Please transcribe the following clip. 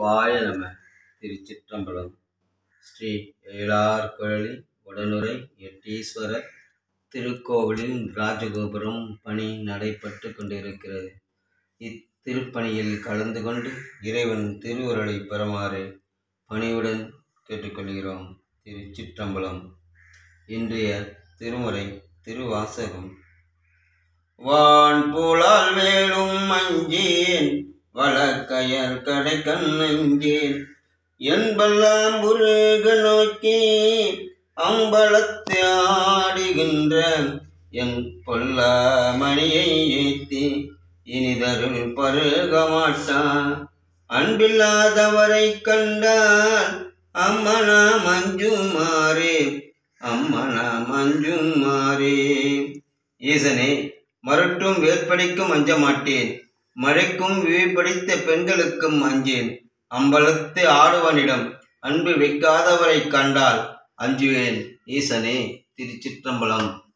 சிவாய நம திருச்சிற்றம்பலம் ஸ்ரீ ஏழார்குழலி உடனுரை எட்டீஸ்வரர் திருக்கோவிலின் ராஜகோபுரம் பணி நடைபெற்று கொண்டிருக்கிறது இத்திருப்பணியில் கலந்து கொண்டு இறைவன் திருவுருளை பெறுமாறு பணியுடன் கேட்டுக்கொள்கிறோம் திருச்சிற்றம்பலம் இன்றைய திருமுறை திருவாசகம் வான் புலால் வேலும் மஞ்சேன் வழக்கயர் கடை கண்ணஞ்சேன் என்பெல்லாம் முருக நோக்கி அம்பலத்தை ஆடுகின்ற என் பொல்லா மணியை ஏத்தி இனிதருள் பருக மாட்டான் அன்பில்லாதவரை கண்டால் அம்மனா மஞ்சுமாறே அம்மனா மஞ்சுமாறே ஈசனே மரட்டும் வேற்படிக்கும் அஞ்ச மாட்டேன் மழைக்கும் விழிப்படித்த பெண்களுக்கும் அஞ்சேன் அம்பலத்து ஆடுவனிடம் அன்பு வைக்காதவரை கண்டால் அஞ்சுவேன் ஈசனே திருச்சிற்றம்பலம்